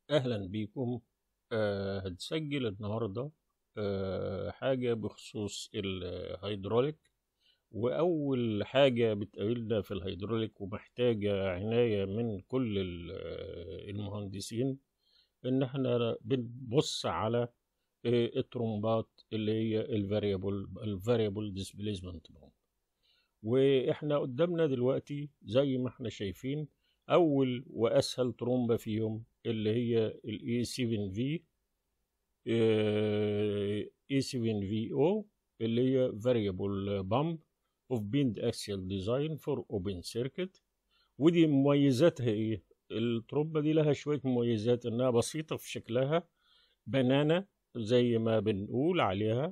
أهلا بيكم آه هنسجل النهاردة آه حاجة بخصوص الهيدروليك وأول حاجة بتقابلنا في الهيدروليك ومحتاجة عناية من كل ال- آه، المهندسين إن احنا بنبص على آه الترومبات اللي هي الفاريبل الفاريبل ديسبيسمنت واحنا قدامنا دلوقتي زي ما احنا شايفين اول واسهل ترومبه فيهم اللي هي الاي 7 في اي 7 في او اللي هي variable bump of bend axial design for open circuit ودي مميزاتها ايه الترومبه دي لها شويه مميزات انها بسيطه في شكلها بنانه زي ما بنقول عليها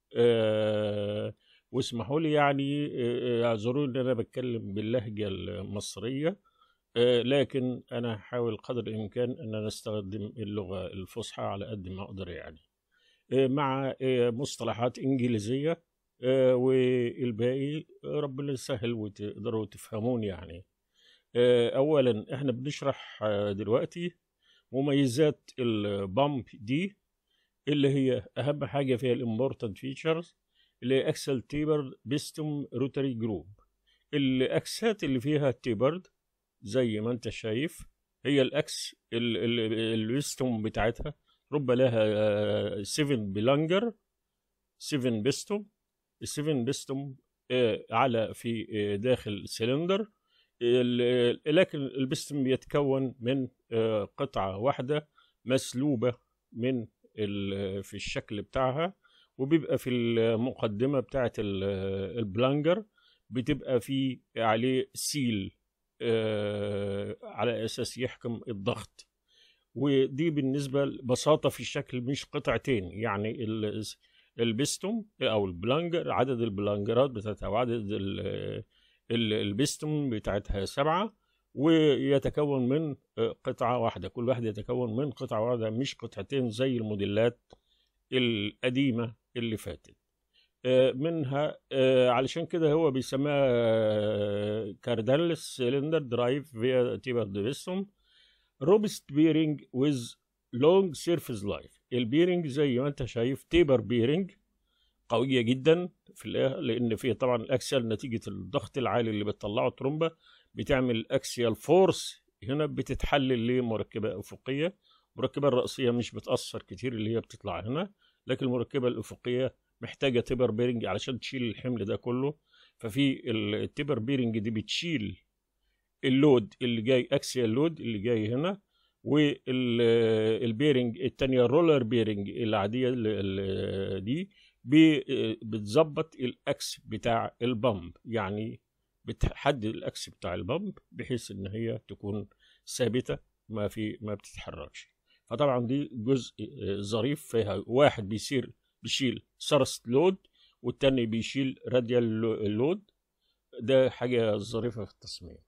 آه واسمحوا لي يعني آه، آه، اعذروني ان انا بتكلم باللهجه المصريه آه، لكن انا هحاول قدر الامكان ان انا استخدم اللغه الفصحى على قد ما اقدر يعني آه، مع آه، مصطلحات انجليزيه آه، والباقي ربنا يسهل وتقدروا تفهموني يعني آه، اولا احنا بنشرح آه، دلوقتي مميزات البامب دي اللي هي اهم حاجه فيها الامبورتنت فيتشرز اللي هي اكسل تيبر بيستم روتري جروب الاكسات اللي فيها تيبرد زي ما انت شايف هي الاكس ال- ال- البيستم بتاعتها رب لها 7 بلانجر 7 بيستم ال7 بيستم آه، على في آه، داخل سلندر ال- لكن البيستم بيتكون من آه، قطعة واحدة مسلوبة من ال- في الشكل بتاعها وبيبقى في المقدمة بتاعت ال- البلانجر بتبقى في عليه سيل آه، على أساس يحكم الضغط ودي بالنسبة ببساطة في الشكل مش قطعتين يعني ال- البستم أو البلانجر عدد البلانجرات بتاعتها وعدد ال- ال- البستم بتاعتها سبعة ويتكون من آه، قطعة واحدة كل واحد يتكون من قطعة واحدة مش قطعتين زي الموديلات القديمة اللي فاتت آه، منها آه، علشان كده هو بيسميها كاردانلس سيلندر درايف فيا تيبر ديفيسوم روبست بيرنج ويز لونج سيرفيس لايف البيرنج زي ما انت شايف تيبر بيرنج قوية جدا في الآخر لأن فيها طبعا الأكسيال نتيجة الضغط العالي اللي بتطلعه الترومبة بتعمل أكسيال فورس هنا بتتحلل لمركبة أفقية المركبة الرأسية مش بتأثر كتير اللي هي بتطلع هنا لكن المركبة الأفقية محتاجة تبر بيرنج علشان تشيل الحمل ده كله ففي التبر بيرنج دي بتشيل اللود اللي جاي اكسيال لود اللي جاي هنا والبيرنج التانية الرولر بيرنج العادية ال- ال- دي بي- بتظبط الاكس بتاع البامب يعني بتحدد الاكس بتاع البامب بحيث ان هي تكون ثابتة ما في ما بتتحركش فطبعا دي جزء آه، ظريف فيها واحد بيصير بيشيل سرست لود والتاني بيشيل راديال لود ده حاجة ظريفة في التصميم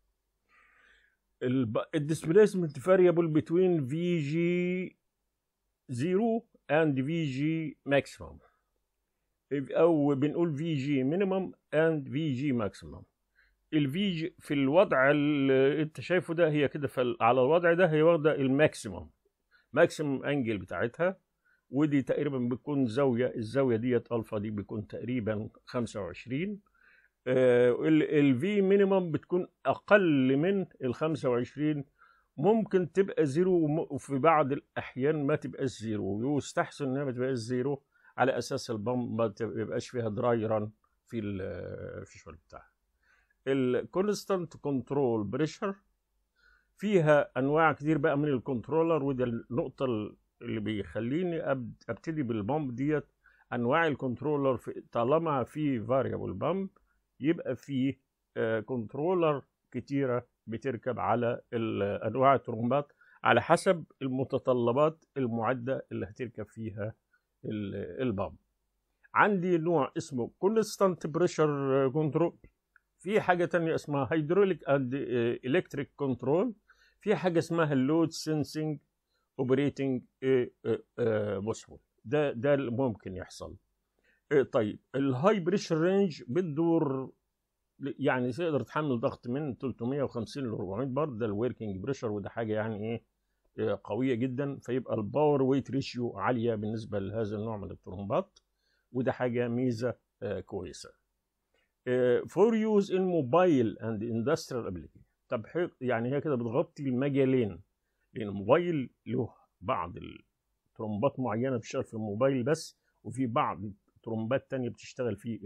الديسبيسمنت فاريبل بتوين في جي 0 اند في جي ماكسيمم او بنقول في جي مينيمم اند في جي ماكسيمم الفي جي في الوضع اللي انت شايفه ده هي كده فال- على الوضع ده هي واخده الماكسيمم ماكسيمم انجل بتاعتها ودي تقريبا بتكون زاويه الزاويه ديت الفا دي بيكون تقريبا 25 الفي مينيمم بتكون اقل من ال 25 ممكن تبقى زيرو وم- وفي بعض الاحيان ما تبقاش زيرو ويستحسن انها ما تبقاش زيرو على اساس البامب ما تبقاش فيها دراي ران في ال- في الشغل بتاعها الكونستانت كنترول بريشر فيها انواع كتير بقى من الكنترولر ودي النقطه اللي بيخليني أب- ابتدي بالبامب ديت انواع الكنترولر في طالما في فاريبل بامب يبقى في كنترولر كتيره بتركب على ال- انواع الترومبات على حسب المتطلبات المعده اللي هتركب فيها ال- البامب عندي نوع اسمه كونستانت بريشر كنترول في حاجه تانية اسمها هيدروليك اند الكتريك كنترول في حاجه اسمها اللود سينسينج اوبريتنج بوسبل ده ده اللي ممكن يحصل آه، طيب الهاي بريشر رينج بتدور يعني تقدر تحمل ضغط من 350 ل 400 بار ده الوركينج بريشر وده حاجه يعني ايه آه، قويه جدا فيبقى الباور ويت ريشيو عاليه بالنسبه لهذا النوع من الترومبات وده حاجه ميزه آه، كويسه فور يوز ان موبايل اند اندستريال ابلكيشن طب حي- يعني هي كده بتغطي المجالين لان الموبايل له بعض الترومبات معينه بتشتغل في الموبايل بس وفي بعض ترومبات تانية بتشتغل في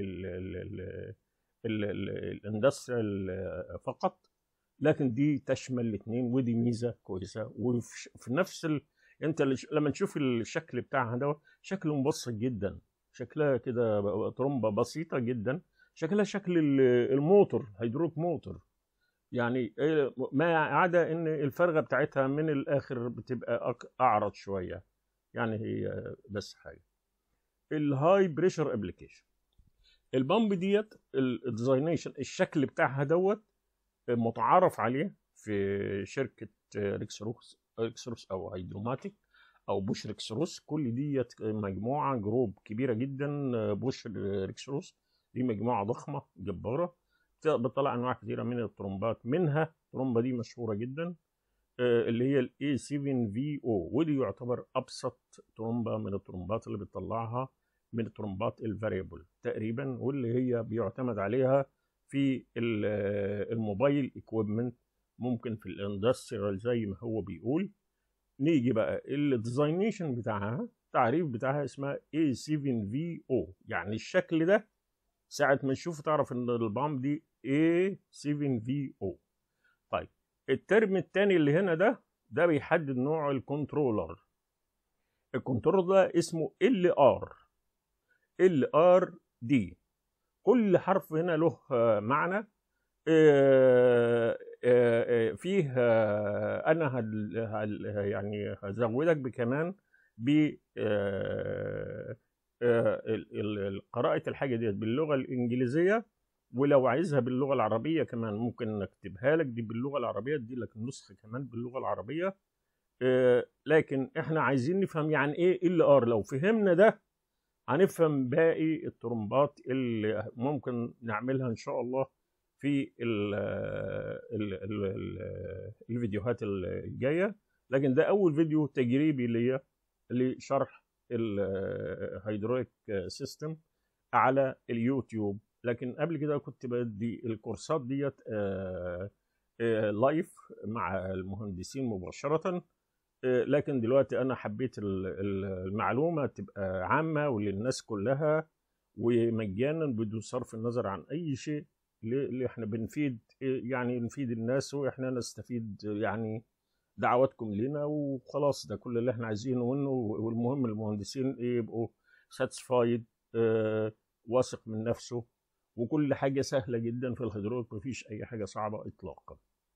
الاندستريال فقط لكن دي تشمل الاثنين ودي ميزه كويسه وفي في نفس ال... انت اللي ش- لما تشوف الشكل بتاعها ده شكله مبسط جدا شكلها كده ترومبه بسيطه جدا شكلها شكل ال- الموتور هيدروك موتور يعني إيه ما عدا ان الفرغه بتاعتها من الاخر بتبقى أك- اعرض شويه يعني هي بس حاجه الهاي بريشر ابلكيشن البامب ديت الديزاينيشن الشكل بتاعها دوت متعارف عليه في شركه ريكسروس ريكسروس او هيدروماتيك او بوش ريكسروس كل ديت مجموعه جروب كبيره جدا بوش ريكسروس دي مجموعه ضخمه جباره بتطلع انواع كثيره من الترومبات منها الترومبه دي مشهوره جدا آه، اللي هي الاي 7 في او ودي يعتبر ابسط ترومبه من الترومبات اللي بتطلعها من الترومبات الفاريبل تقريبا واللي هي بيعتمد عليها في ال- آه، الموبايل اكويبمنت ممكن في الاندستريال زي ما هو بيقول نيجي بقى الديزاينيشن بتاعها التعريف بتاعها اسمها A7VO يعني الشكل ده ساعة ما تشوفه تعرف ان البام دي A7VO طيب الترم التاني اللي هنا ده ده بيحدد نوع الكنترولر الكنترولر ده اسمه LR LRD كل حرف هنا له آه، معنى آه، آه، آه، فيه آه، انا هل هل يعني هزودك بكمان ب آه، آه، ال- ال- ال- قراءة الحاجة ديت باللغة الإنجليزية ولو عايزها باللغة العربية كمان ممكن نكتبها لك دي باللغة العربية دي لك النسخة كمان باللغة العربية آه، لكن احنا عايزين نفهم يعني ايه ال ار لو فهمنا ده هنفهم باقي الترمبات اللي ممكن نعملها ان شاء الله في ال ال ال ال الفيديوهات الجايه لكن ده اول فيديو تجريبي ليا لشرح الهيدروليك سيستم على اليوتيوب لكن قبل كده كنت بدي الكورسات ديت آه، آه، لايف مع المهندسين مباشره آه، لكن دلوقتي انا حبيت ال- ال- المعلومه تبقى عامه وللناس كلها ومجانا بدون صرف النظر عن اي شيء اللي اللي احنا بنفيد يعني نفيد الناس واحنا نستفيد يعني دعواتكم لنا وخلاص ده كل اللي احنا عايزينه منه والمهم المهندسين ايه يبقوا ساتسفايد واثق من نفسه وكل حاجه سهله جدا في الهيدروليك مفيش اي حاجه صعبه اطلاقا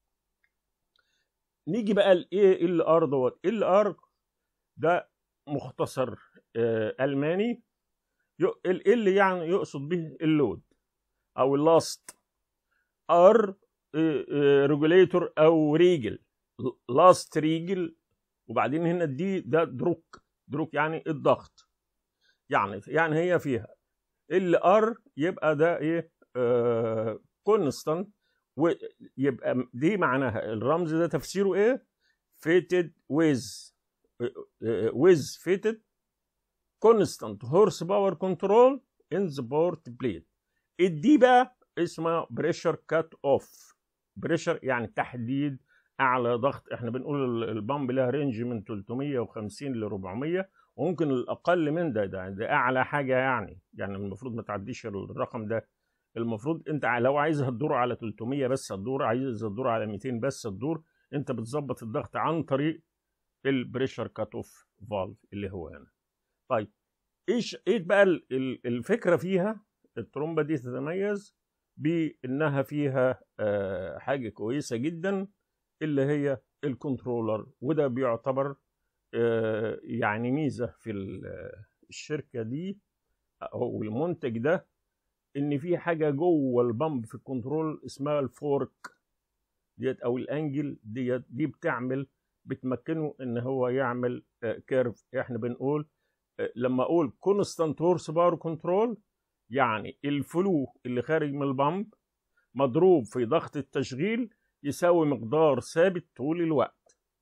نيجي بقى الايه ال ار دوت ال ار ده مختصر آه، الماني ال ال يعني يقصد به اللود او اللاست ار ريجوليتور او ريجل لاست ريجل وبعدين هنا دي ده دروك دروك يعني الضغط يعني يعني هي فيها ال ار يبقى ده ايه كونستانت ويبقى دي معناها الرمز ده تفسيره ايه فيتد ويز ويز فيتد كونستانت هورس باور كنترول ان ذا بورت بليد الدي بقى اسمها بريشر كات اوف بريشر يعني تحديد اعلى ضغط احنا بنقول ال- البامب لها رينج من 350 ل 400 وممكن الاقل من ده ده, ده اعلى حاجه يعني يعني المفروض ما تعديش الرقم ده المفروض انت لو عايزها تدور على 300 بس هتدور عايز تدور على 200 بس تدور انت بتظبط الضغط عن طريق البريشر كات اوف فالف اللي هو هنا طيب ايش ايه بقى ال- ال- الفكره فيها الترومبه دي تتميز بانها فيها آه، حاجه كويسه جدا اللي هي الكنترولر وده بيعتبر آه، يعني ميزه في ال- الشركه دي او المنتج ده ان في حاجه جوه البامب في الكنترول اسمها الفورك ديت او الانجل ديت دي بتعمل بتمكنه ان هو يعمل كيرف احنا بنقول آه، لما اقول كونستانت هورس باور كنترول يعني الفلو اللي خارج من البامب مضروب في ضغط التشغيل يساوي مقدار ثابت طول الوقت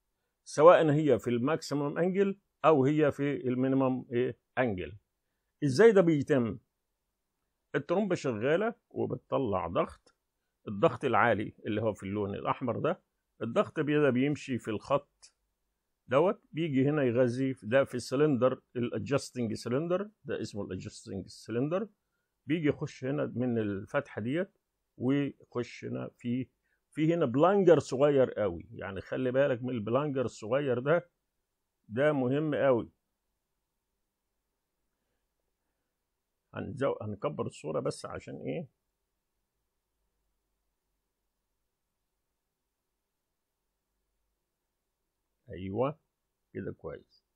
سواء هي في الماكسيمم انجل او هي في المينيمم ايه انجل ازاي ده بيتم الترومبه شغاله وبتطلع ضغط الضغط العالي اللي هو في اللون الاحمر ده الضغط ده بيمشي في الخط دوت بيجي هنا يغذي ده في السلندر الادجستنج سلندر ده اسمه الادجستنج سلندر بيجي يخش هنا من الفتحه ديت ويخش هنا في في هنا بلانجر صغير قوي يعني خلي بالك من البلانجر الصغير ده ده مهم قوي هنزو... هنكبر الصوره بس عشان ايه ايوه كده كويس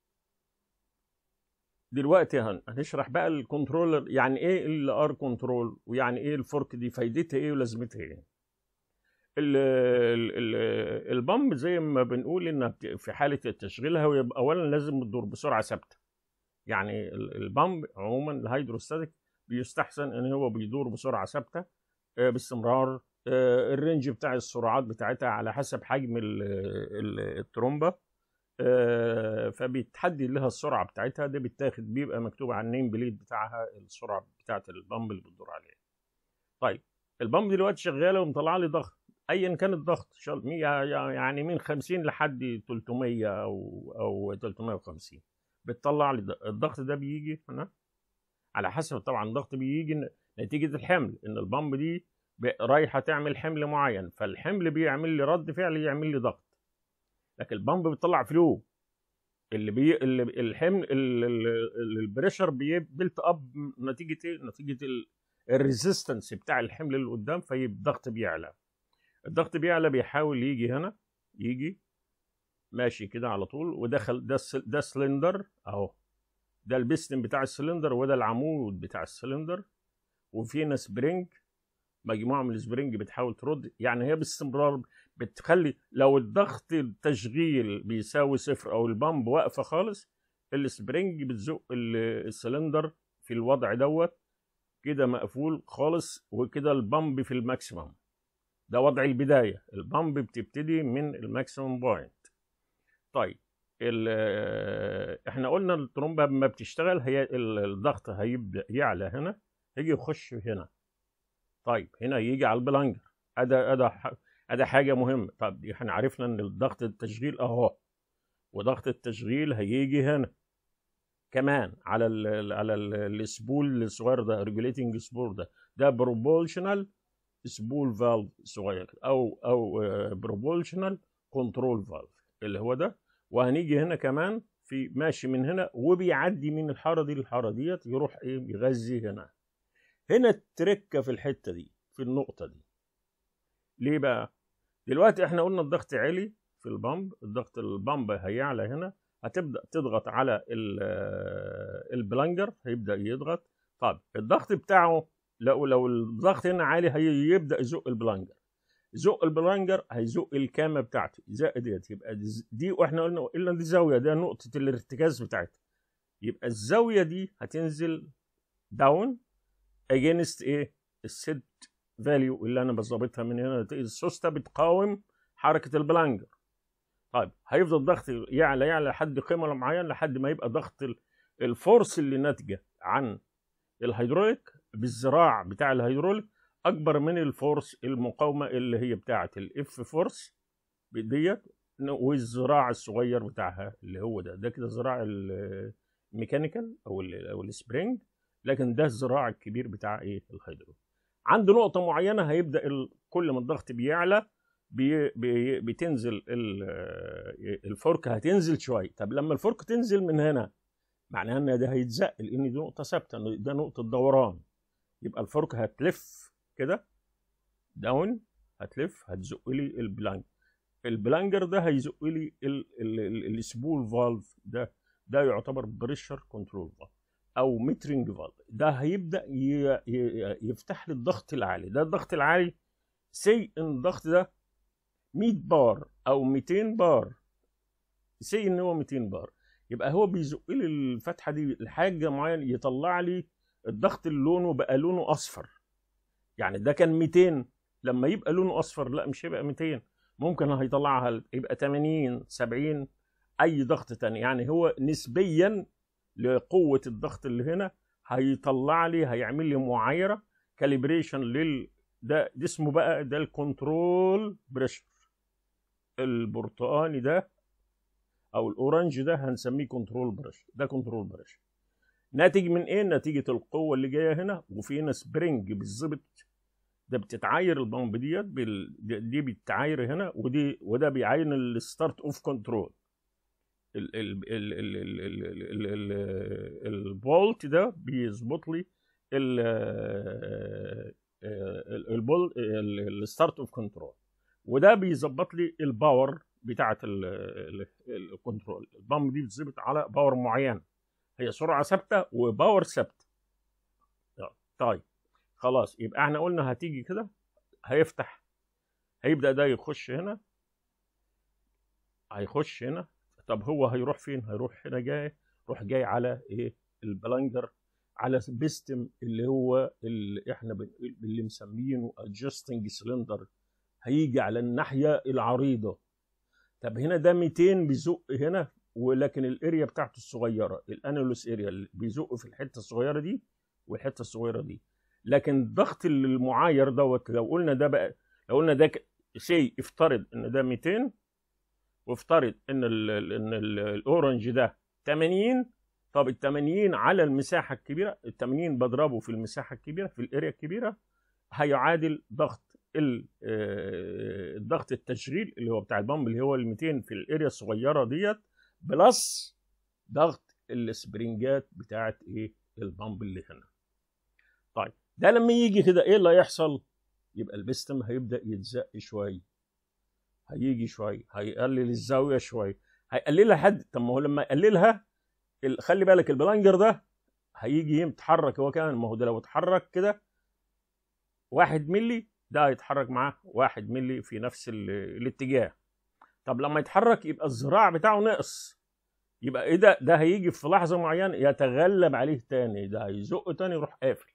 دلوقتي هن... هنشرح بقى الكنترولر يعني ايه الار كنترول ويعني ايه الفورك دي فايدتها ايه ولازمتها ايه ال ال ال البامب زي ما بنقول انها في حاله تشغيلها ويبقى اولا لازم تدور بسرعه ثابته يعني البامب عموما الهيدروستاتيك بيستحسن ان هو بيدور بسرعه ثابته باستمرار الرينج بتاع السرعات بتاعتها على حسب حجم الترومبه فبيتحدد لها السرعه بتاعتها ده بيتاخد بيبقى مكتوب على النيم بليد بتاعها السرعه بتاعت البامب اللي بتدور عليها طيب البامب دلوقتي شغاله ومطلعه لي ضغط ايا كان الضغط يعني من 50 لحد 300 او او 350 بتطلع لي الضغط ده بيجي هنا على حسب طبعا الضغط بيجي نتيجه الحمل ان البامب دي رايحه تعمل حمل معين فالحمل بيعمل لي رد فعل يعمل لي ضغط لكن البامب بيطلع فلو اللي بي اللي الحمل البريشر بيبلت اب نتيجه ايه؟ نتيجه الريزيستنس بتاع الحمل اللي قدام فالضغط بيعلى الضغط بيعلى بيحاول يجي هنا يجي ماشي كده على طول ودخل ده ده سلندر اهو ده البستن بتاع السلندر وده العمود بتاع السلندر وفي هنا سبرينج مجموعه من السبرينج بتحاول ترد يعني هي باستمرار بتخلي لو الضغط التشغيل بيساوي صفر او البامب واقفه خالص السبرينج بتزق السلندر في الوضع دوت كده مقفول خالص وكده البامب في الماكسيمم ده وضع البدايه البامب بتبتدي من الماكسيمم بوينت طيب احنا قلنا الترومبه لما بتشتغل هي الضغط هيبدا يعلى هنا يجي يخش هنا طيب هنا يجي على البلانجر ادا ادا ادا حاجه مهمه طب احنا عرفنا ان الضغط التشغيل اهو وضغط التشغيل هيجي هنا كمان على ال على ال السبول الصغير ده ريجوليتنج سبول ده ده بروبولشنال سبول فالف صغير او او بروبولشنال كنترول فالف اللي هو ده وهنيجي هنا كمان في ماشي من هنا وبيعدي من الحاره دي للحاره ديت يروح ايه يغذي هنا هنا التركه في الحته دي في النقطه دي ليه بقى دلوقتي احنا قلنا الضغط عالي في البامب الضغط البامب هيعلى هنا هتبدا تضغط على البلانجر هيبدا يضغط طب الضغط بتاعه لو لو الضغط هنا عالي هيبدا يزق البلانجر زق البلانجر هيزق الكامه بتاعته زق ديت يبقى دي واحنا قلنا الا دي زاويه ده نقطه الارتكاز بتاعتها يبقى الزاويه دي هتنزل داون اجينست ايه السيت فاليو اللي انا بظبطها من هنا السوسته بتقاوم حركه البلانجر طيب هيفضل الضغط يعلى يعلى لحد قيمه معينه لحد ما يبقى ضغط الفورس اللي ناتجه عن الهيدروليك بالذراع بتاع الهيدروليك اكبر من الفورس المقاومه اللي هي بتاعه الاف فورس ديت والذراع الصغير بتاعها اللي هو ده ده كده ذراع الميكانيكال او ال او السبرينج لكن ده الذراع الكبير بتاع ايه الهيدرو عند نقطه معينه هيبدا ال... كل ما الضغط بيعلى بي... بي... بتنزل ال... الفرك هتنزل شويه طب لما الفرك تنزل من هنا معناها ان ده هيتزق لان دي نقطه ثابته ده نقطه دوران يبقى الفرك هتلف كده داون هتلف هتزق لي البلانج البلانجر ده هيزق لي السبول فالف ده ده يعتبر بريشر كنترول فالف او مترنج فالف ده هيبدا يفتح لي الضغط العالي ده الضغط العالي سي ان الضغط ده 100 بار او 200 بار سي ان هو 200 بار يبقى هو بيزق لي الفتحه دي لحاجه معينه يطلع لي الضغط اللي لونه بقى لونه اصفر يعني ده كان 200 لما يبقى لونه اصفر لا مش هيبقى 200 ممكن هيطلعها يبقى 80 70 اي ضغط تاني يعني هو نسبيا لقوه الضغط اللي هنا هيطلع لي هيعمل لي معايره كاليبريشن لل ده, ده اسمه بقى ده الكنترول بريشر البرتقاني ده او الاورنج ده هنسميه كنترول بريشر ده كنترول بريشر ناتج من ايه نتيجه القوه اللي جايه هنا وفي هنا سبرينج بالظبط ده بتتعاير البامب ديت بال... دي بتتعاير هنا ودي وده بيعاين الستارت اوف كنترول البولت ده بيظبط لي البول الستارت اوف كنترول وده بيظبط لي الباور بتاعه الكنترول البامب دي بتظبط على باور معين هي سرعه ثابته وباور ثابت طيب خلاص يبقى احنا قلنا هتيجي كده هيفتح هيبدا ده يخش هنا هيخش هنا طب هو هيروح فين هيروح هنا جاي روح جاي على ايه البلانجر على بيستم اللي هو اللي احنا اللي مسمينه adjusting cylinder هيجي على الناحيه العريضه طب هنا ده 200 بيزق هنا ولكن الاريا بتاعته الصغيره الانالوس اريا اللي بيزق في الحته الصغيره دي والحته الصغيره دي لكن الضغط المعاير دوت لو قلنا ده بقى لو قلنا ده شيء افترض ان ده 200 وافترض ان ال ان ال الاورنج ده 80 طب ال 80 على المساحه الكبيره ال 80 بضربه في المساحه الكبيره في الاريا الكبيره هيعادل ضغط الضغط التشغيل اللي هو بتاع البامب اللي هو ال 200 في الاريا الصغيره ديت بلس ضغط السبرنجات بتاعت ايه البامب اللي هنا طيب ده لما يجي كده ايه اللي هيحصل يبقى البستم هيبدا يتزق شويه هيجي شويه هيقلل الزاويه شويه هيقللها حد طب ما هو لما يقللها خلي بالك البلانجر ده هيجي يتحرك هو كمان ما هو ده لو اتحرك كده واحد ملي ده هيتحرك معاه واحد ملي في نفس الاتجاه طب لما يتحرك يبقى الذراع بتاعه ناقص يبقى ايه ده ده هيجي في لحظه معينه يتغلب عليه تاني ده هيزق تاني يروح قافل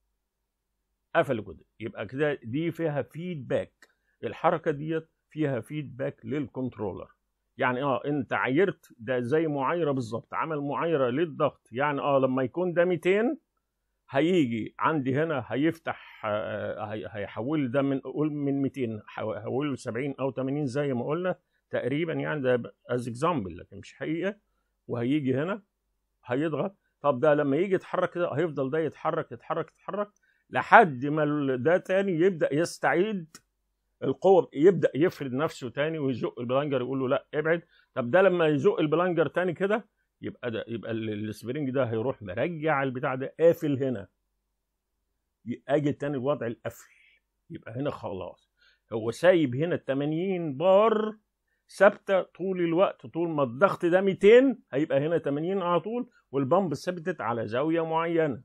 قفل كده يبقى كده دي فيها فيدباك الحركه ديت فيها فيدباك للكنترولر يعني اه انت عايرت ده زي معايره بالظبط عمل معايره للضغط يعني اه لما يكون ده 200 هيجي عندي هنا هيفتح آه هيحول ده من قول من 200 هحوله ل 70 او 80 زي ما قلنا تقريبا يعني ده از اكزامبل لكن مش حقيقه وهيجي هنا هيضغط طب ده لما يجي يتحرك كده هيفضل ده يتحرك يتحرك يتحرك لحد ما ده تاني يبدا يستعيد القوه يبدا يفرد نفسه تاني ويزق البلانجر يقول له لا ابعد طب ده لما يزق البلانجر تاني كده يبقى ده يبقى السبرينج ده هيروح مرجع البتاع ده قافل هنا اجي تاني الوضع القفل يبقى هنا خلاص هو سايب هنا ال 80 بار ثابته طول الوقت طول ما الضغط ده 200 هيبقى هنا 80 على طول والبامب ثبتت على زاويه معينه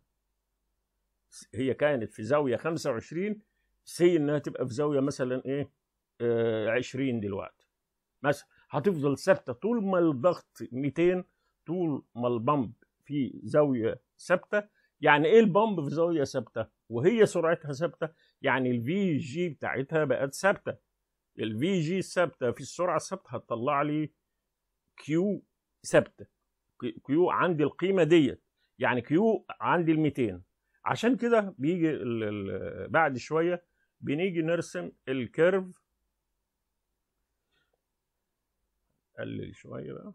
هي كانت في زاويه 25 سي انها تبقى في زاويه مثلا ايه آه 20 دلوقتي مثلا هتفضل ثابته طول ما الضغط 200 طول ما البامب في زاويه ثابته يعني ايه البامب في زاويه ثابته وهي سرعتها ثابته يعني الفي جي بتاعتها بقت ثابته الفي جي ثابته في السرعه الثابته هتطلع لي كيو ثابته كيو عندي القيمه ديت يعني كيو عندي ال 200 عشان كده بيجي ال ال بعد شويه بنيجي نرسم الكيرف قلل شويه بقى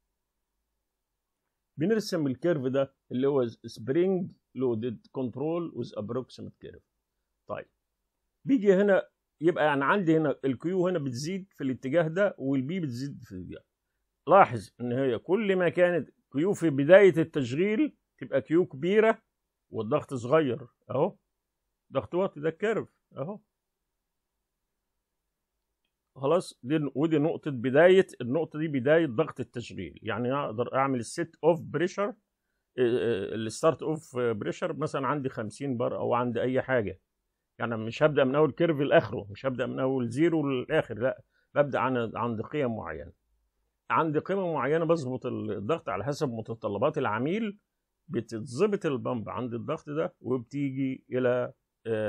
بنرسم الكيرف ده اللي هو سبرينج لودد كنترول ويز ابروكسيمت كيرف طيب بيجي هنا يبقى يعني عندي هنا الكيو هنا بتزيد في الاتجاه ده والبي بتزيد في الاتجاه لاحظ ان هي كل ما كانت كيو في بدايه التشغيل تبقى كيو كبيره والضغط صغير اهو ضغط واطي ده الكيرف اهو خلاص دي ودي نقطة بداية النقطة دي بداية ضغط التشغيل يعني أقدر أعمل السيت أوف بريشر الستارت أوف بريشر مثلا عندي 50 بار أو عندي أي حاجة يعني مش هبدأ من أول كيرف لآخره مش هبدأ من أول زيرو للآخر لا ببدأ عن عند قيم معينة عند قيمة معينة بظبط الضغط على حسب متطلبات العميل بتتظبط البمب عند الضغط ده وبتيجي إلى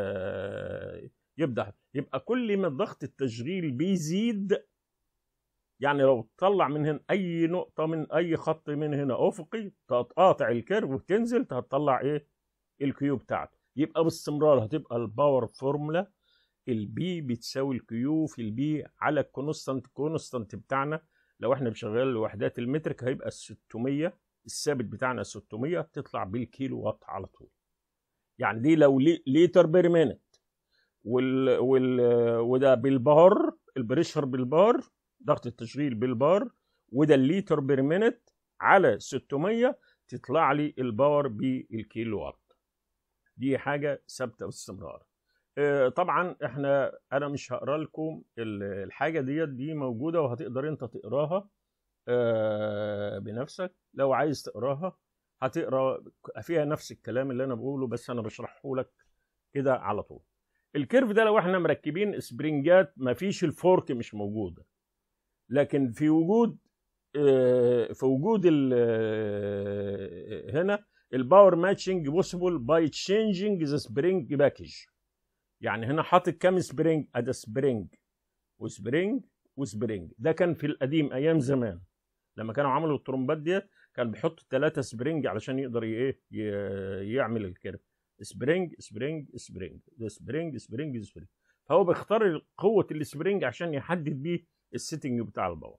آه يبدا يبقى كل ما ضغط التشغيل بيزيد يعني لو تطلع من هنا اي نقطه من اي خط من هنا افقي تقاطع الكيرف وتنزل هتطلع ايه الكيو بتاعته يبقى باستمرار هتبقى الباور فورمولا البي بتساوي الكيو في البي على الكونستانت كونستانت بتاعنا لو احنا بنشغل الوحدات المترك هيبقى ال 600 الثابت بتاعنا 600 تطلع بالكيلو وات على طول يعني دي لو لتر بير مينت وال وال وده بالبار البريشر بالبار ضغط التشغيل بالبار وده الليتر بير مينت على 600 تطلع لي الباور بالكيلو وات دي حاجه ثابته باستمرار طبعا احنا انا مش هقرا لكم الحاجه ديت دي موجوده وهتقدر انت تقراها بنفسك لو عايز تقراها هتقرا فيها نفس الكلام اللي انا بقوله بس انا بشرحه لك كده على طول الكيرف ده لو احنا مركبين سبرينجات مفيش الفورك مش موجوده لكن في وجود في وجود هنا الباور ماتشنج بوسيبل باي تشينجينج ذا سبرينج باكج يعني هنا حاطط كام سبرينج ادي سبرينج وسبرينج وسبرينج ده كان في القديم ايام زمان لما كانوا عملوا الترومبات ديت كان بيحط ثلاثة سبرينج علشان يقدر ايه يعمل الكيرف سبرينج سبرينج سبرينج ده سبرينج سبرينج سبرينج فهو بيختار قوة السبرينج عشان يحدد بيه السيتنج بتاع الباور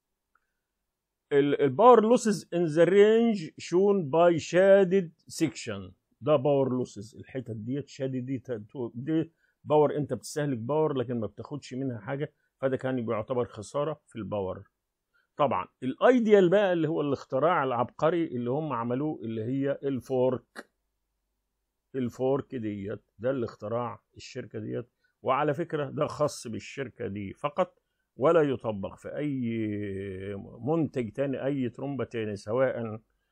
الباور لوسز ان ذا رينج شون باي شادد سيكشن ده باور لوسز الحتت ديت شادد دي دي باور انت بتستهلك باور لكن ما بتاخدش منها حاجه فده كان بيعتبر خساره في الباور طبعا الايديال بقى اللي هو الاختراع العبقري اللي هم عملوه اللي هي الفورك الفورك ديت ده اللي اختراع الشركه ديت وعلى فكره ده خاص بالشركه دي فقط ولا يطبق في اي منتج تاني اي ترومبه تاني سواء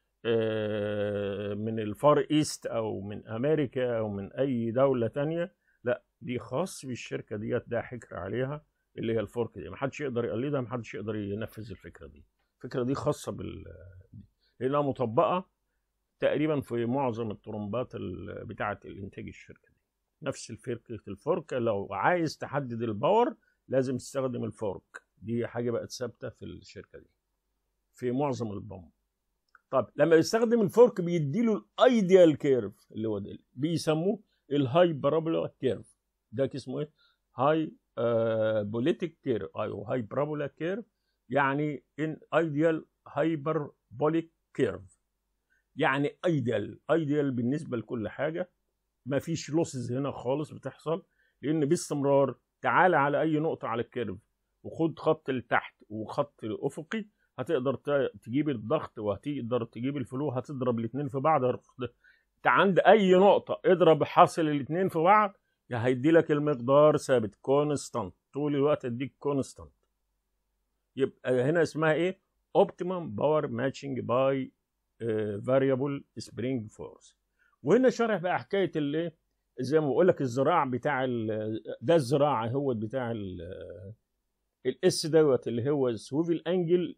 من الفار ايست او من امريكا او من اي دوله تانية لا دي خاص بالشركه ديت ده حكر عليها اللي هي الفورك دي محدش يقدر يقلدها محدش يقدر ينفذ الفكره دي الفكره دي خاصه بال لانها مطبقه تقريبا في معظم الترومبات بتاعه الانتاج الشركه دي نفس فكره الفورك لو عايز تحدد الباور لازم تستخدم الفورك دي حاجه بقت ثابته في الشركه دي في معظم البوم طب لما يستخدم الفورك بيديله الايديال كيرف اللي هو ده بيسموه الهاي بارابولا كيرف ده اسمه ايه هاي بوليتيك كيرف ايوه هاي بارابولا كيرف يعني ان ايديال هايبربوليك كيرف يعني ايديال ايديال بالنسبه لكل حاجه ما فيش لوسز هنا خالص بتحصل لان باستمرار تعال على اي نقطه على الكيرف وخد خط لتحت وخط افقي هتقدر تجيب الضغط وهتقدر تجيب الفلو هتضرب الاثنين في بعض عند اي نقطه اضرب حاصل الاثنين في بعض هيدي لك المقدار ثابت كونستانت طول الوقت اديك كونستانت يبقى هنا اسمها ايه اوبتيمم باور ماتشنج باي فاريبل سبرينج فورس وهنا شرح بقى حكايه الايه زي ما بقول لك الزراع بتاع ده الزراعه هو بتاع الاس دوت اللي هو سويفل انجل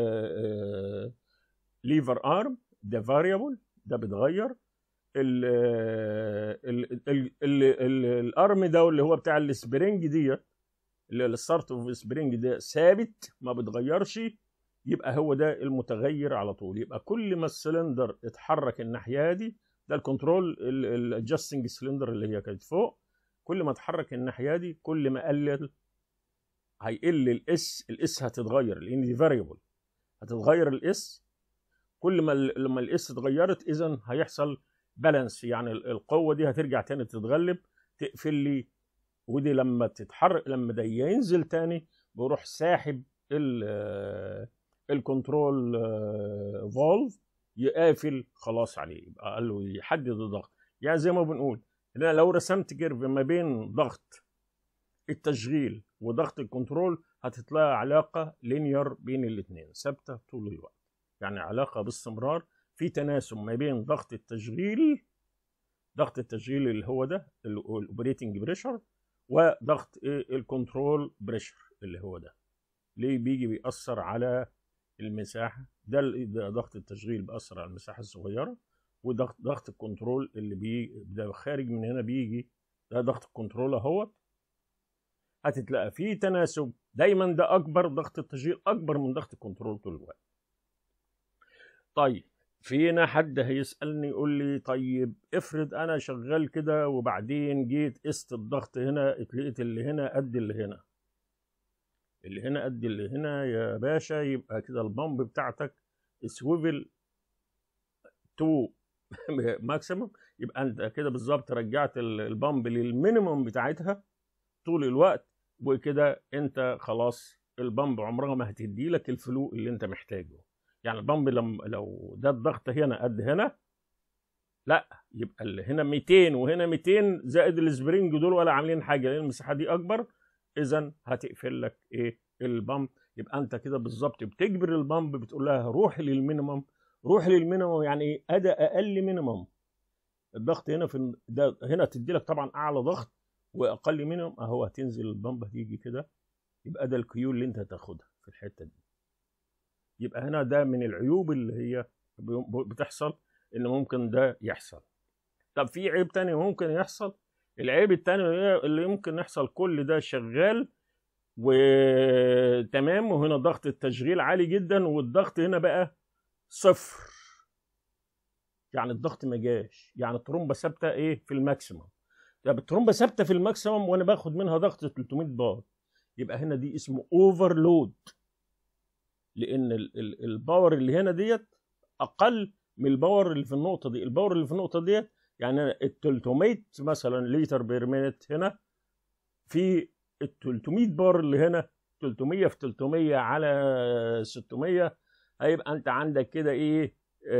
ليفر ارم ده فاريبل ده بيتغير ال ال ال ال الارم ده اللي هو بتاع السبرينج ديت اللي الستارت اوف سبرينج ده ثابت ما بيتغيرش يبقى هو ده المتغير على طول يبقى كل ما السلندر اتحرك الناحيه دي ده الكنترول الادجستنج سلندر اللي هي كانت فوق كل ما اتحرك الناحيه دي كل ما قلل هيقل الاس الاس هتتغير لان دي فاريبل هتتغير الاس كل ما لما الاس اتغيرت اذا هيحصل بالانس يعني القوه دي هترجع تاني تتغلب تقفل لي ودي لما تتحرك لما ده ينزل تاني بروح ساحب الكنترول فولف يقافل خلاص عليه يبقى قال له يحدد الضغط يعني زي ما بنقول انا لو رسمت كيرف ما بين ضغط التشغيل وضغط الكنترول هتطلع علاقه لينير بين الاثنين ثابته طول الوقت يعني علاقه باستمرار في تناسب ما بين ضغط التشغيل ضغط التشغيل اللي هو ده الاوبريتنج بريشر وضغط الكنترول بريشر اللي هو ده ليه بيجي بيأثر على المساحة ده, ده ضغط التشغيل بيأثر على المساحة الصغيرة وضغط ضغط الكنترول اللي بيجي ده خارج من هنا بيجي ده ضغط الكنترول اهوت هتتلاقى في تناسب دايما ده اكبر ضغط التشغيل اكبر من ضغط الكنترول طول الوقت طيب فينا حد هيسالني يقول لي طيب افرض انا شغال كده وبعدين جيت قست الضغط هنا اتلقيت اللي هنا قد اللي هنا اللي هنا قد اللي هنا يا باشا يبقى كده البامب بتاعتك سويفل تو ماكسيمم يبقى انت كده بالظبط رجعت البامب للمينيمم بتاعتها طول الوقت وكده انت خلاص البامب عمرها ما هتدي لك الفلو اللي انت محتاجه يعني البامب لما لو ده الضغط هنا قد هنا لا يبقى اللي هنا 200 وهنا 200 زائد السبرينج دول ولا عاملين حاجه لان المساحه دي اكبر اذا هتقفل لك ايه البامب يبقى انت كده بالظبط بتجبر البامب بتقول لها روح للمينيمم روح للمينيمم يعني ايه ادى اقل مينيمم الضغط هنا في ده هنا تدي لك طبعا اعلى ضغط واقل مينيمم اهو هتنزل البامب هتيجي كده يبقى ده الكيو اللي انت هتاخدها في الحته دي يبقى هنا ده من العيوب اللي هي بتحصل ان ممكن ده يحصل طب في عيب تاني ممكن يحصل العيب التاني اللي ممكن يحصل كل ده شغال وتمام وهنا ضغط التشغيل عالي جدا والضغط هنا بقى صفر يعني الضغط ما جاش يعني الترومبه ثابته ايه في الماكسيمم طب الترومبه ثابته في الماكسيمم وانا باخد منها ضغط 300 بار يبقى هنا دي اسمه اوفرلود لان الباور اللي هنا ديت اقل من الباور اللي في النقطه دي الباور اللي في النقطه ديت يعني ال 300 مثلا لتر بير مينت هنا في ال 300 بار اللي هنا 300 في 300 على 600 هيبقى انت عندك كده ايه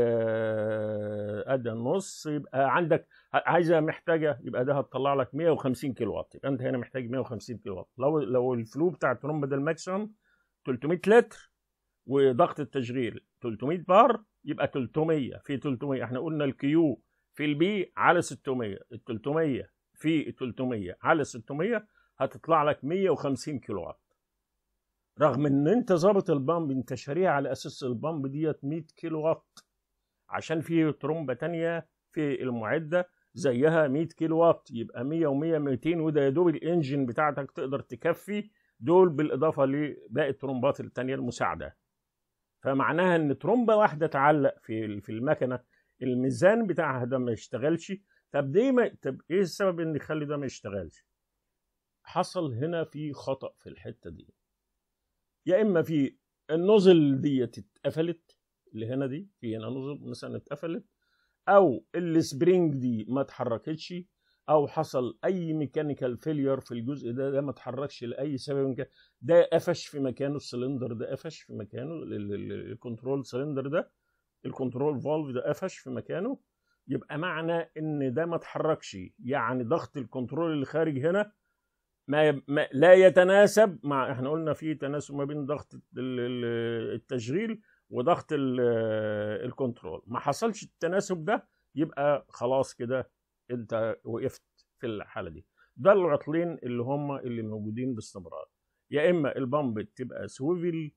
ادي النص يبقى عندك عايزه محتاجه يبقى ده هتطلع لك 150 كيلو وات يبقى انت هنا محتاج 150 كيلو وات لو لو الفلو بتاع الترومبه ده الماكسيمم 300 لتر وضغط التشغيل 300 بار يبقى 300 في 300 احنا قلنا الكيو في البي على 600 ال 300 في 300 على 600 هتطلع لك 150 كيلو وات رغم ان انت ظابط البامب انت شاريها على اساس البامب ديت 100 كيلو وات عشان في ترومبه تانية في المعده زيها 100 كيلو وات يبقى 100 و100 200 وده يا دوب الانجن بتاعتك تقدر تكفي دول بالاضافه لباقي الترومبات التانية المساعده فمعناها ان ترومبه واحده تعلق في في المكنه الميزان بتاعها ده ما يشتغلش طب ليه ما طب ايه السبب ان يخلي ده ما يشتغلش حصل هنا في خطا في الحته دي يا اما في النوزل ديت اتقفلت اللي هنا دي في هنا نوزل مثلا اتقفلت او السبرينج دي ما اتحركتش او حصل اي ميكانيكال فيلير في الجزء ده ده ما اتحركش لاي سبب من كده ده قفش في مكانه السلندر ده قفش في مكانه الكنترول سلندر ده الكنترول فالف ده قفش في مكانه يبقى معنى ان ده ما اتحركش يعني ضغط الكنترول اللي خارج هنا ما, ما لا يتناسب مع احنا قلنا في تناسب ما بين ضغط التشغيل وضغط الكنترول ما حصلش التناسب ده يبقى خلاص كده انت وقفت في الحاله دي ده العطلين اللي هم اللي موجودين باستمرار يا اما البامب تبقى سويفل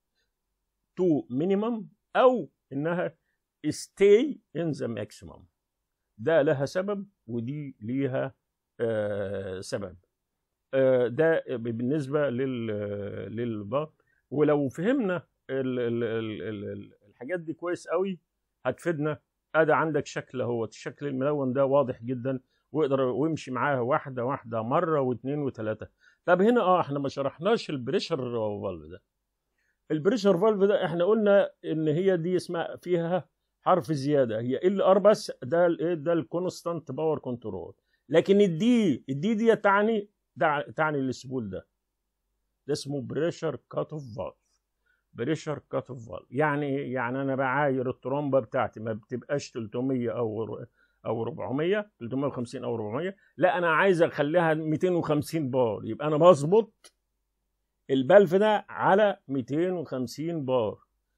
تو مينيمم او انها stay in the maximum ده لها سبب ودي ليها آه سبب آه ده بالنسبه لل للبامب ولو فهمنا ال ال ال ال الحاجات دي كويس قوي هتفيدنا ادي عندك شكل اهو الشكل الملون ده واضح جدا ويقدر ويمشي معاه واحده واحده مره واثنين وثلاثه طب هنا اه احنا ما شرحناش البريشر فالف ده البريشر فالف ده احنا قلنا ان هي دي اسمها فيها حرف زياده هي ال ار بس ده الايه ده الكونستانت باور كنترول لكن الدي الدي دي تعني ده تعني السبول ده ده اسمه بريشر كات اوف فالف بريشر كات اوف فالف يعني يعني انا بعاير الترومبه بتاعتي ما بتبقاش 300 او او 400 350 او 400 لا انا عايز اخليها 250 بار يبقى انا بظبط البلف ده على 250 بار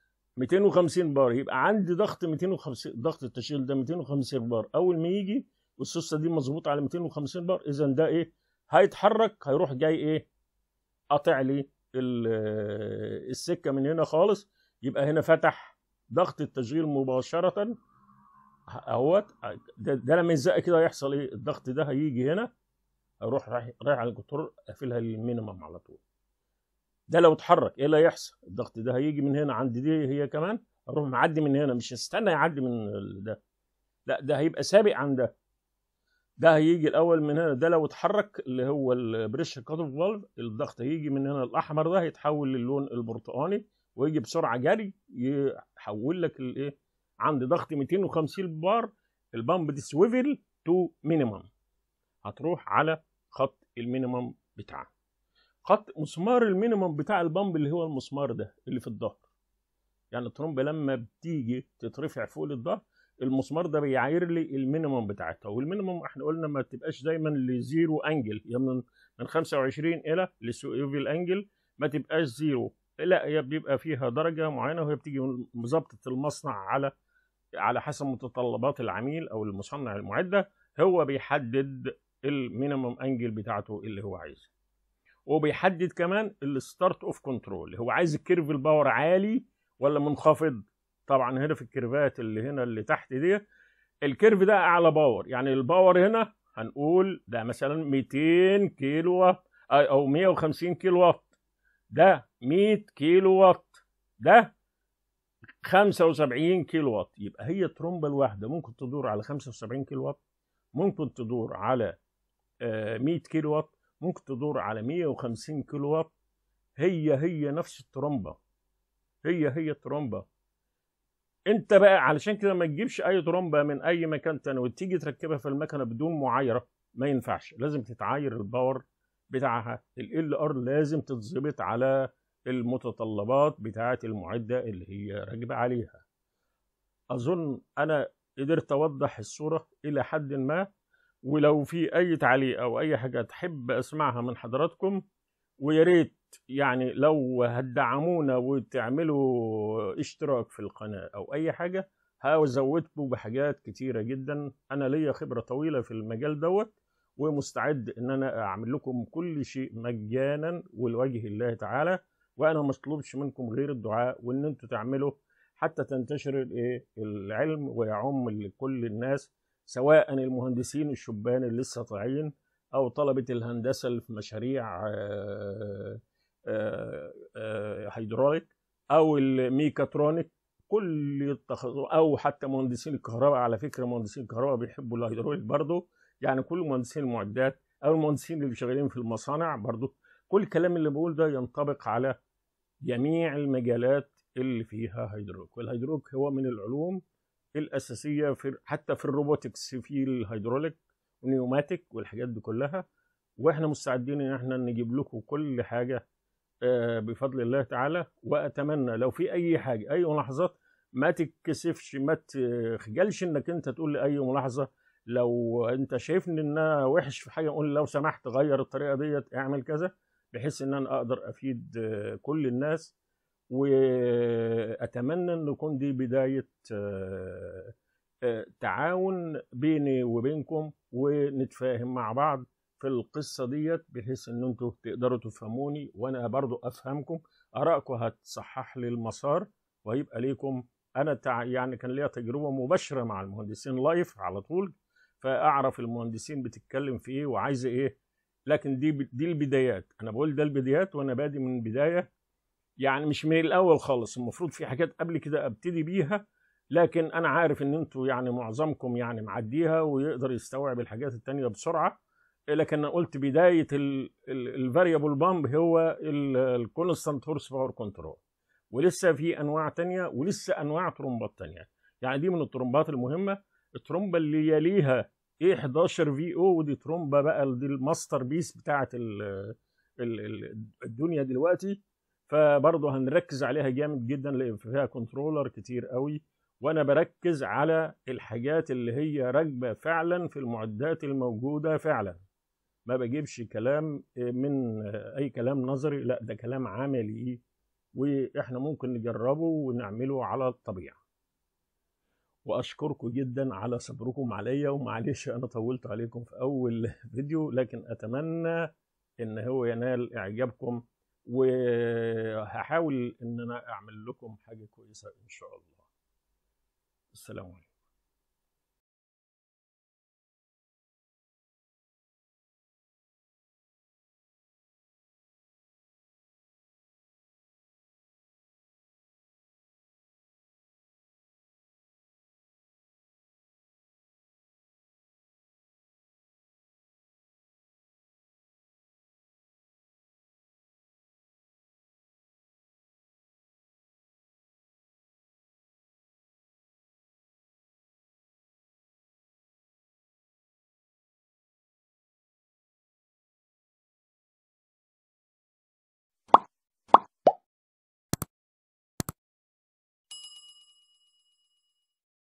250 بار يبقى عندي ضغط 250 ضغط التشغيل ده 250 بار اول ما يجي والسوسه دي مظبوطه على 250 بار اذا ده ايه هيتحرك هيروح جاي ايه قاطع لي السكه من هنا خالص يبقى هنا فتح ضغط التشغيل مباشره اهوت ده, ده لما يزق كده هيحصل ايه الضغط ده هيجي هنا اروح رايح رايح على الكنترول اقفلها للمينيمم على طول ده لو اتحرك ايه اللي هيحصل الضغط ده هيجي من هنا عند دي هي كمان اروح معدي من هنا مش هستنى يعدي من ال- ده لا ده هيبقى سابق عن ده ده هيجي الاول من هنا ده لو اتحرك اللي هو البريشر كاتوف فالف الضغط هيجي من هنا الاحمر ده هيتحول للون البرتقاني ويجي بسرعه جري يحول لك الايه عند ضغط 250 بار البامب دي سويفل تو مينيمم هتروح على خط المينيمم بتاعها خط مسمار المينيمم بتاع البامب اللي هو المسمار ده اللي في الظهر يعني الترومبه لما بتيجي تترفع فوق الظهر المسمار ده بيعاير لي المينيمم بتاعتها والمينيمم احنا قلنا ما تبقاش دايما لزيرو انجل يعني من من 25 الى لسويفل انجل ما تبقاش زيرو لا هي بيبقى فيها درجه معينه وهي بتيجي من مظبطه المصنع على على حسب متطلبات العميل او المصنع المعده هو بيحدد المينيمم انجل بتاعته اللي هو عايزها وبيحدد كمان الستارت اوف كنترول هو عايز الكيرف الباور عالي ولا منخفض طبعا هنا في الكيرفات اللي هنا اللي تحت دي الكيرف ده اعلى باور يعني الباور هنا هنقول ده مثلا 200 كيلو وات او 150 كيلو وات ده 100 كيلو وات ده 75 كيلو وات يبقى هي الترومبه الواحده ممكن تدور على 75 كيلو وات ممكن تدور على آه، 100 كيلو وات ممكن تدور على 150 كيلو وات هي هي نفس الترومبه هي هي الترومبه انت بقى علشان كده ما تجيبش اي ترومبه من اي مكان تاني وتيجي تركبها في المكنه بدون معايره ما ينفعش لازم تتعاير الباور بتاعها ال ار لازم تتظبط على المتطلبات بتاعه المعده اللي هي راكبه عليها اظن انا قدرت اوضح الصوره الى حد ما ولو في اي تعليق او اي حاجه تحب اسمعها من حضراتكم ويا ريت يعني لو هتدعمونا وتعملوا اشتراك في القناه او اي حاجه هزودكم بحاجات كتيره جدا انا ليا خبره طويله في المجال دوت ومستعد ان انا اعمل لكم كل شيء مجانا ولوجه الله تعالى وانا ما اطلبش منكم غير الدعاء وان انتوا تعملوا حتى تنتشر الايه العلم ويعم لكل الناس سواء المهندسين الشبان اللي لسه طالعين او طلبه الهندسه اللي في مشاريع آه، آه، آه، هيدروليك او الميكاترونيك كل التخصص او حتى مهندسين الكهرباء على فكره مهندسين الكهرباء بيحبوا الهيدروليك برضه يعني كل مهندسين المعدات او المهندسين اللي شغالين في المصانع برضه كل الكلام اللي بقول ده ينطبق على جميع المجالات اللي فيها هيدروليك والهيدروليك هو من العلوم الاساسيه في حتى في الروبوتكس في الهيدروليك ونيوماتيك والحاجات دي كلها واحنا مستعدين ان احنا نجيب لكم كل حاجه آه، بفضل الله تعالى واتمنى لو في اي حاجه اي ملاحظات ما تتكسفش ما تخجلش انك انت تقول لي اي ملاحظه لو انت شايفني ان انا وحش في حاجه قول لو سمحت غير الطريقه ديت اعمل كذا بحيث ان انا اقدر افيد آه، كل الناس واتمنى ان يكون دي بدايه آه، آه، تعاون بيني وبينكم ونتفاهم مع بعض في القصة ديت بحيث ان انتوا تقدروا تفهموني وانا برضو افهمكم ارائكم هتصحح لي المسار وهيبقى ليكم انا تع... يعني كان ليا تجربة مباشرة مع المهندسين لايف على طول فاعرف المهندسين بتتكلم في ايه وعايزة ايه لكن دي دي البدايات انا بقول ده البدايات وانا بادي من البداية يعني مش من الاول خالص المفروض في حاجات قبل كده ابتدي بيها لكن انا عارف ان انتوا يعني معظمكم يعني معديها ويقدر يستوعب الحاجات التانية بسرعة لكن انا قلت بداية الفاريبل بامب هو الكونستانت هورس باور كنترول ولسه في انواع تانية ولسه انواع ترومبات تانية يعني دي من الترومبات المهمة الترومبة اللي يليها ايه 11 في او ودي ترومبة بقى دي الماستر بيس بتاعت ال ال ال الدنيا دلوقتي فبرضه هنركز عليها جامد جدا لان فيها كنترولر كتير قوي وانا بركز على الحاجات اللي هي راكبه فعلا في المعدات الموجوده فعلا ما بجيبش كلام من اي كلام نظري لا ده كلام عملي واحنا ممكن نجربه ونعمله على الطبيعه واشكركم جدا على صبركم عليا ومعلش انا طولت عليكم في اول فيديو لكن اتمنى ان هو ينال اعجابكم وهحاول ان انا اعمل لكم حاجه كويسه ان شاء الله السلام عليكم